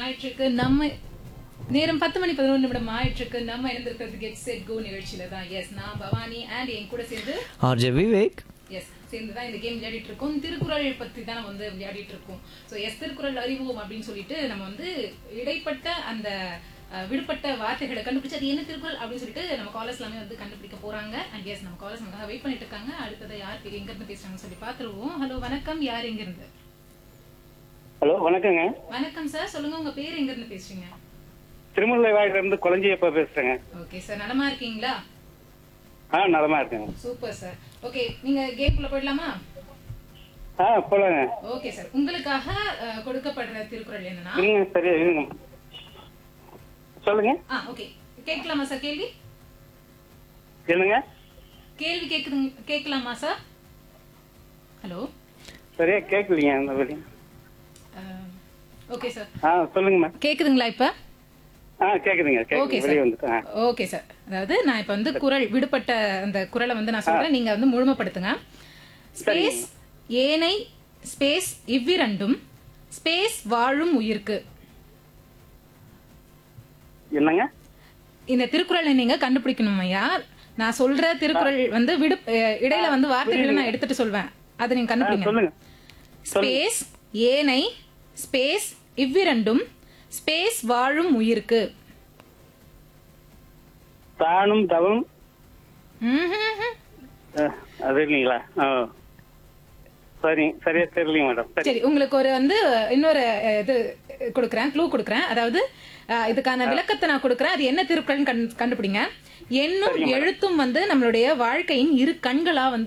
ஆயிற்றுக்கு நம்ம நேரம் பத்து மணி பதினொன்று நிமிடம் ஆயிற்றுக்கு நம்ம இணைந்திருக்கிறது கெட் செட் கோ நிகழ்ச்சியில தான் எஸ் நான் பவானி அண்ட் என் கூட சேர்ந்து ஆர்ஜே விவேக் எஸ் சேர்ந்து தான் இந்த கேம் விளையாடிட்டு இருக்கோம் திருக்குறள் பத்தி தான் நம்ம வந்து விளையாடிட்டு இருக்கோம் ஸோ எஸ் திருக்குறள் அறிவோம் அப்படின்னு சொல்லிட்டு நம்ம வந்து இடைப்பட்ட அந்த அஹ், விடுபட்ட வார்த்தைகளை கண்டுபிடிச்சு அது என்ன திருக்குறள் அப்படின்னு சொல்லிட்டு நம்ம காலர்ஸ் எல்லாமே வந்து கண்டுபிடிக்க போறாங்க அண்ட் எஸ் நம்ம காலர்ஸ் நமக்காக வெயிட் பண்ணிட்டு இருக்காங்க அடுத்தது யார் பேர் எங்க இருந்து பேசுறாங்கன்னு சொல்லி பாத்துருவோம் ஹலோ வணக்கம் யார் எங்க இருந்து ஹலோ வணக்கங்க வணக்கம் சார் சொல்லுங்க உங்க பேர் எங்க இருந்து பேசுறீங்க திருமலை வாயில இருந்து குழஞ்சியப்பா பேசுறேங்க ஓகே சார் நலமா இருக்கீங்களா ஆ நலமா இருக்கேங்க சூப்பர் சார் ஓகே நீங்க கேம்குள்ள போயிடலாமா ஆ போலாங்க ஓகே சார் உங்களுக்காக அஹ், கொடுக்கப்படுற திருக்குறள் என்னன்னா இருங்க சரியா இருங்க சொல்லுங்க ஆ ஓகே கேட்கலாமா சார் கேள்வி என்னங்க கேள்வி கேக்குதுங்க கேட்கலாமா சார் ஹலோ சரியா கேட்கலீங்க அந்த வழி ஓகே சார் ஆ சொல்லுங்க மேம் கேக்குதுங்களா இப்ப ஆ கேக்குதுங்க ஓகே கேக்குது சார் வெளியே வந்துட்டேன் ஓகே சார் அதாவது நான் இப்ப வந்து குரல் விடுபட்ட அந்த குரலை வந்து நான் சொல்றேன் நீங்க வந்து முழுமைப்படுத்துங்க ஸ்பேஸ் ஏனை ஸ்பேஸ் இவ்விரண்டும் ஸ்பேஸ் வாழும் உயிர்க்கு என்னங்க இந்த திருக்குறளை நீங்க கண்டுபிடிக்கணும் ஐயா நான் சொல்ற திருக்குறள் வந்து விடு அஹ் இடையில வந்து வார்த்தைகளை நான் எடுத்துட்டு சொல்வேன் அதை நீங்க ஆ, கண்டுபிடிங்க சொல்லுங்க ஸ்பேஸ் ஏனை ஸ்பேஸ் இவ்விரண்டும் ஸ்பேஸ் வாழும் உயிர்க்கு தானும் தவம் ம்ஹும்ஹும். ஆ, அது இல்லைங்களா ஆ சரி சரியா தெரியலைங்க மேடம் சரி சரி உங்களுக்கு ஒரு வந்து இன்னொரு அஹ், இது கொடுக்குறேன் க்ளூ கொடுக்குறேன் அதாவது அஹ், இதுக்கான விளக்கத்தை நான் கொடுக்குறேன் அது என்ன திருக்குறள்னு கண்டு- கண்டுபிடிங்க எண்ணும் எழுத்தும் வந்து நம்மளுடைய வாழ்க்கையின் இரு கண்களா வந்து